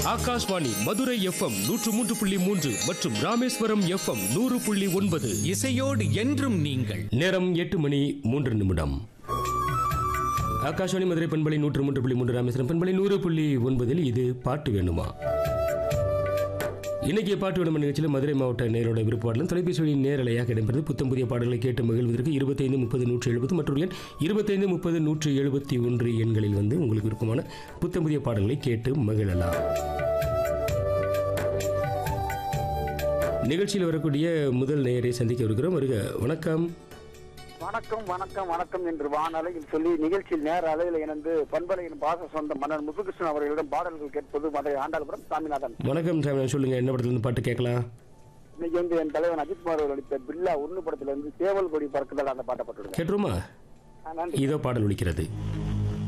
Akashvani Madurai FM நூற்று மூன்று புள்ளி மூன்று மற்றும் ராமேஸ்வரம் எஃப்எம் நூறு புள்ளி ஒன்பது இசையோடு என்றும் நீங்கள் நேரம் எட்டு மணி மூன்று நிமிடம் ஆகாஷ்வாணி மதுரை பண்பலை நூற்று மூன்று புள்ளி மூன்று ராமேஸ்வரம் பண்பலை நூறு புள்ளி ஒன்பதில் இது பாட்டு வேணுமா இன்னைக்கு பாட்டு வேணும் நிகழ்ச்சியில் மதுரை மாவட்ட நேரோட விருப்பாடலும் தொலைபேசி வழி நேரலையாக இடம்பெறுது புத்தம் புதிய பாடல்களை கேட்டு மகிழ்வதற்கு இருபத்தைந்து முப்பது நூற்றி எழுபது மற்றொரு எண் இருபத்தைந்து முப்பது நூற்றி எழுபத்தி ஒன்று எண்களில் வந்து உங்களுக்கு விருப்பமான புத்தம் புதிய பாடல்களை கேட்டு மகிழலாம் நிகழ்ச்சியில் வரக்கூடிய முதல் நேயரை சந்திக்க இருக்கிறோம் வருக வணக்கம் வணக்கம் வணக்கம் வணக்கம் என்று வானலையில் சொல்லி நிகழ்ச்சியில் நேர அளவில் இணைந்து பண்பலையின் பாச சொந்த மன்னர் முத்துகிருஷ்ணன் அவர்களிடம் பாடல்கள் கேட்பது மதுரை ஆண்டாள்புரம் சாமிநாதன் வணக்கம் சாமி சொல்லுங்க என்ன படத்துல இருந்து பாட்டு கேட்கலாம் இன்னைக்கு வந்து என் தலைவன் அஜித்குமார் அவர்கள் நடித்த பில்லா ஒண்ணு படத்துல இருந்து சேவல் கொடி பறக்குதல் அந்த பாட்டப்பட்டுள்ளது கேட்டுருமா நன்றி இதோ பாடல் ஒலிக்கிறது